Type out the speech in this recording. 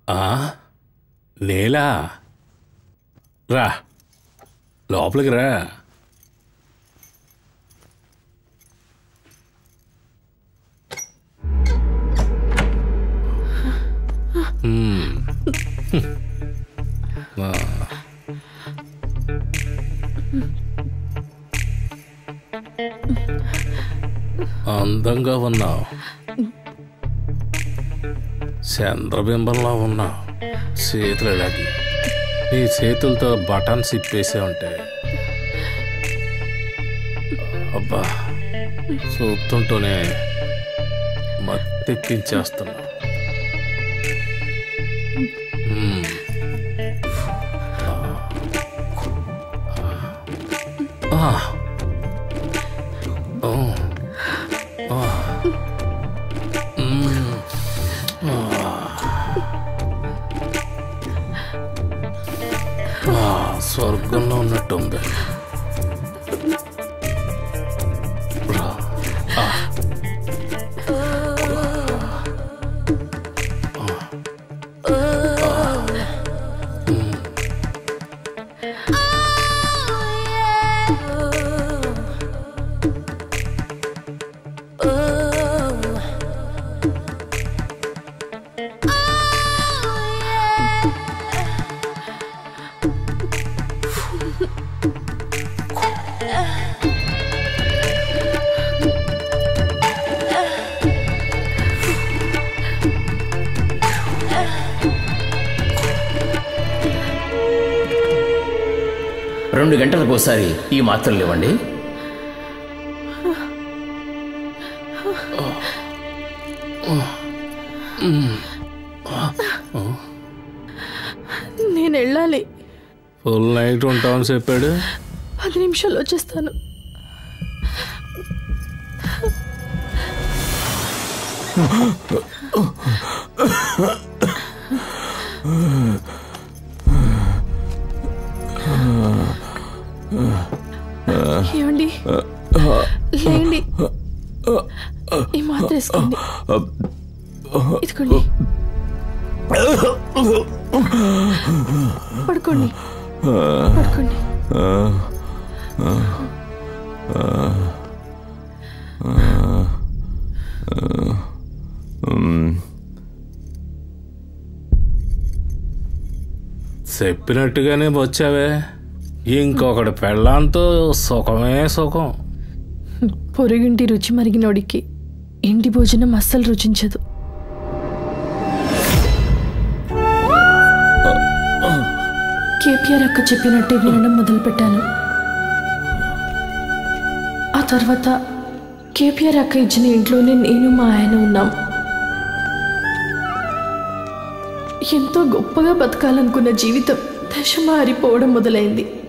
ఆ? నేలా రా లోపలికి రా మ్మ్. ఆ. అందంగా ఉన్నావు చంద్రబింబంలా ఉన్నావు చేతులు ఇలాగి నీ చేతులతో బటన్స్ ఇప్పేసే ఉంటే అబ్బా చూస్తుంటూనే మత్తెక్కించేస్తున్నా మ్మ్. ఆ. ఓ. ఆ. మ్మ్. ఆ, స్వర్గంలో ఉన్నట్టుంది రా. ఆ. రెండు గంటలకు ఒకసారి ఈ మాత్రలు ఇవ్వండి నేను వెళ్ళాలి ఫుల్ నైట్ ఉంటామని చెప్పాడు పది నిమిషాలు వచ్చేస్తాను ఏమండి లేండి ఈ మాత్ర వేసుకోండి ఇదిగోండి పడుకోండి పడుకోండి చెప్పినట్టుగానే వచ్చావే ఇంకొకటి పెళ్ళాంతో సుఖమే సుఖం పొరుగింటి రుచి మరిగినోడికి ఇంటి భోజనం అస్సలు రుచించదు కేపీఆర్ అక్క చెప్పినట్టే వినడం మొదలుపెట్టాను ఆ తర్వాత కేపీఆర్ అక్క ఇచ్చిన ఇంట్లోనే నేను మా ఆయన ఉన్నాం ఎంతో గొప్పగా బతకాలనుకున్న జీవితం దశ మారిపోవడం మొదలైంది